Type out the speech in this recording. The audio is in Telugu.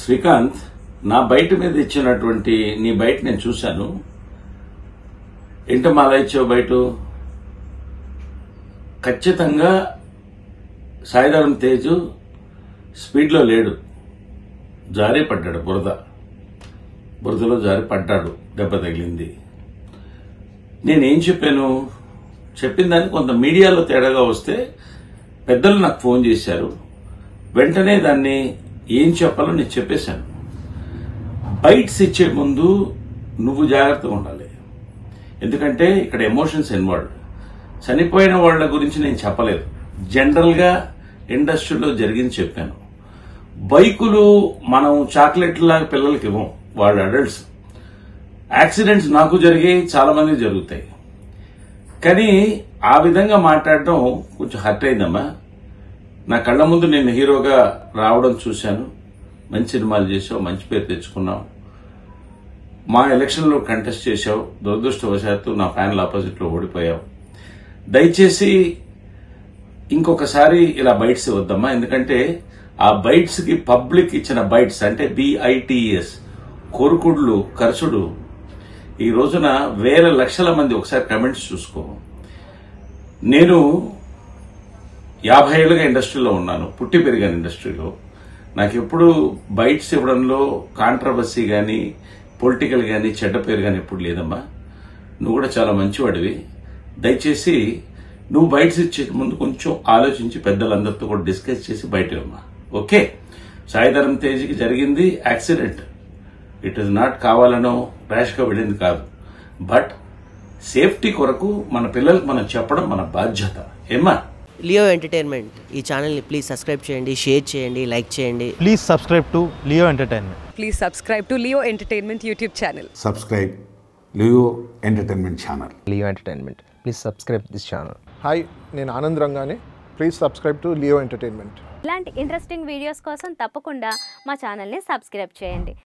శ్రీకాంత్ నా బయట మీద ఇచ్చినటువంటి నీ బయట నేను చూశాను ఏంటమ్మా అలా ఇచ్చావు బయట ఖచ్చితంగా సాయిధరం తేజు స్పీడ్లో లేడు జారి పడ్డాడు బురద బురదలో జారి పడ్డాడు దెబ్బ తగిలింది నేనేం చెప్పాను చెప్పిన దాన్ని కొంత మీడియాలో తేడాగా వస్తే పెద్దలు నాకు ఫోన్ చేశారు వెంటనే దాన్ని ఏం చెప్పాలో నేను చెప్పేశాను బైట్స్ ఇచ్చే ముందు నువ్వు జాగ్రత్తగా ఉండాలి ఎందుకంటే ఇక్కడ ఎమోషన్స్ ఇన్వాల్వ్ చనిపోయిన వాళ్ళ గురించి నేను చెప్పలేదు జనరల్గా ఇండస్ట్రీలో జరిగింది చెప్పాను బైకులు మనం చాక్లెట్లాగా పిల్లలకి ఇవ్వం వాళ్ళు అడల్ట్స్ యాక్సిడెంట్స్ నాకు జరిగాయి చాలా మంది జరుగుతాయి కానీ ఆ విధంగా మాట్లాడడం కొంచెం హర్ట్ అయిందమ్మా నా కళ్ళ ముందు నేను హీరోగా రావడం చూశాను మంచి సినిమాలు చేసావు మంచి పేరు తెచ్చుకున్నావు మా ఎలక్షన్లో కంటెస్ట్ చేశావు దురదృష్టవశాత్తు నా ప్యానల్ ఆపోజిట్ లో ఓడిపోయావు దయచేసి ఇంకొకసారి ఇలా బైట్స్ ఇవ్వద్దమ్మా ఎందుకంటే ఆ బైట్స్ కి పబ్లిక్ ఇచ్చిన బైట్స్ అంటే బిఐటిఎస్ కోరుకుడులు ఖర్చుడు ఈ రోజున వేల లక్షల మంది ఒకసారి కమెంట్స్ చూసుకో నేను యాభై ఏళ్ళుగా ఇండస్ట్రీలో ఉన్నాను పుట్టి పెరిగాను ఇండస్ట్రీలో నాకు ఎప్పుడు బైట్స్ ఇవ్వడంలో కాంట్రవర్సీ కానీ పొలిటికల్ కానీ చెడ్డ పేరు కానీ ఎప్పుడు లేదమ్మా నువ్వు కూడా చాలా మంచివాడివి దయచేసి నువ్వు బైట్స్ ఇచ్చే ముందు కొంచెం ఆలోచించి పెద్దలందరితో కూడా డిస్కస్ చేసి బయట ఇవ్వమ్మా ఓకే సాయిధరం తేజ్కి జరిగింది యాక్సిడెంట్ ఇట్ ఇస్ నాట్ కావాలనో ర్యాష్గా వెళ్ళింది కాదు బట్ సేఫ్టీ కొరకు మన పిల్లలకు మనం చెప్పడం మన బాధ్యత ఏమ్మా లియో ఎంటర్టైన్మెంట్ ఈ ఛానల్ని ప్లీజ్ సబ్స్క్రైబ్ చేయండి షేర్ చేయండి లైక్ చేయండి Please subscribe to Leo Entertainment. Please subscribe to Leo Entertainment YouTube channel. subscribe Leo Entertainment Channel. Leo Entertainment. Please subscribe this channel. Hi నేను ఆనంద్ రంగానే please subscribe to Leo entertainment ఇలాంటి ఇంట్రెస్టింగ్ వీడియోస్ కోసం తప్పకుండా మా ఛానల్ని సబ్స్క్రైబ్ చేయండి